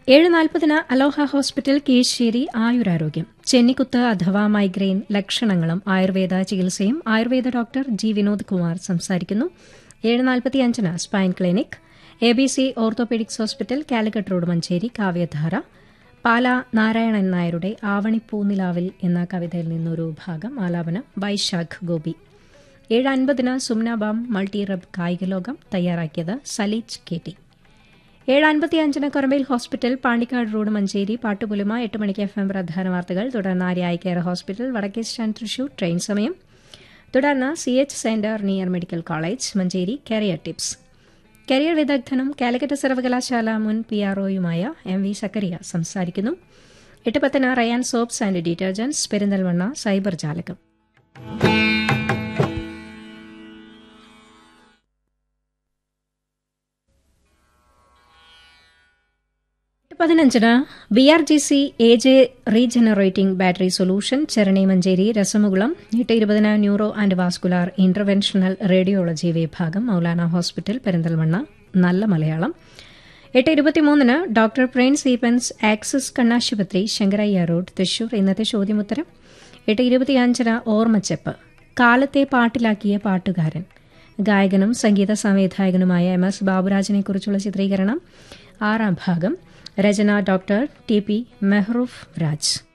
ഏഴ് നാൽപ്പതിന് അലോഹ ഹോസ്പിറ്റൽ കീഴ്ശ്ശേരി ആയുരാരോഗ്യം ചെന്നിക്കുത്ത് അഥവാ മൈഗ്രെയിൻ ലക്ഷണങ്ങളും ആയുർവേദ ചികിത്സയും ആയുർവേദ ഡോക്ടർ ജി വിനോദ് കുമാർ സംസാരിക്കുന്നു ഏഴ് നാൽപ്പത്തിയഞ്ചിന് spine clinic A B C orthopaedics hospital Calicut road Manjeri കാവ്യധാര പാല നാരായണൻ നായരുടെ ആവണിപ്പൂനിലാവിൽ എന്ന കവിതയിൽ നിന്നൊരു ഭാഗം ആലാപനം വൈശാഖ് ഗോപി ഏഴ് അൻപതിന് സുംനാബാം മൾട്ടി റബ് കായികലോകം തയ്യാറാക്കിയത് സലീജ് കെ ടി ഏഴ് അൻപത്തിയഞ്ചിന് കൊറമ്പയിൽ ഹോസ്പിറ്റൽ പാണ്ടിക്കാട് റോഡ് മഞ്ചേരി പാട്ടുപുലിമ എട്ട് മണിക്ക് എഫ് എം പ്രധാന വാർത്തകൾ തുടർന്ന് ആര്യായ കെയർ ഹോസ്പിറ്റൽ വടക്കേ സ്റ്റാൻഡ് തൃശൂർ ട്രെയിൻ സമയം തുടർന്ന് C H centre near medical college Manjeri career tips career വിദഗ്ധനും കാലിക്കറ്റ് സർവകലാശാല മുൻ പി ആർ ഒയുമായ എം വി സക്കറിയ സംസാരിക്കുന്നു എട്ട് പത്തിന് Rayan soaps and detergents Perinthalmanna cyber ജാലകം പതിനഞ്ചിന് B R G C A J regenerating battery solution Cherani Manjeri രസമുകുളം എട്ട് ഇരുപതിന് neuro and vascular interventional radiology വിഭാഗം മൗലാന ഹോസ്പിറ്റൽ പെരിന്തൽമണ്ണ നല്ല മലയാളം എട്ട് ഇരുപത്തിമൂന്നിന് ഡോക്ടർ പ്രിൻസ് ഈപ്പൻസ് ആക്സിസ് കണ്ണാശുപത്രി ശങ്കരയ്യ റോഡ് തൃശൂർ ഇന്നത്തെ ചോദ്യമുത്തരം എട്ട് ഇരുപത്തിയഞ്ചിന് ഓർമ്മച്ചെപ്പ് കാലത്തെ പാട്ടിലാക്കിയ പാട്ടുകാരൻ ഗായകനും സംഗീത സംവിധായകനുമായ എം എസ് ബാബുരാജിനെക്കുറിച്ചുള്ള ചിത്രീകരണം ആറാം ഭാഗം രചന doctor T P Mehroof Raj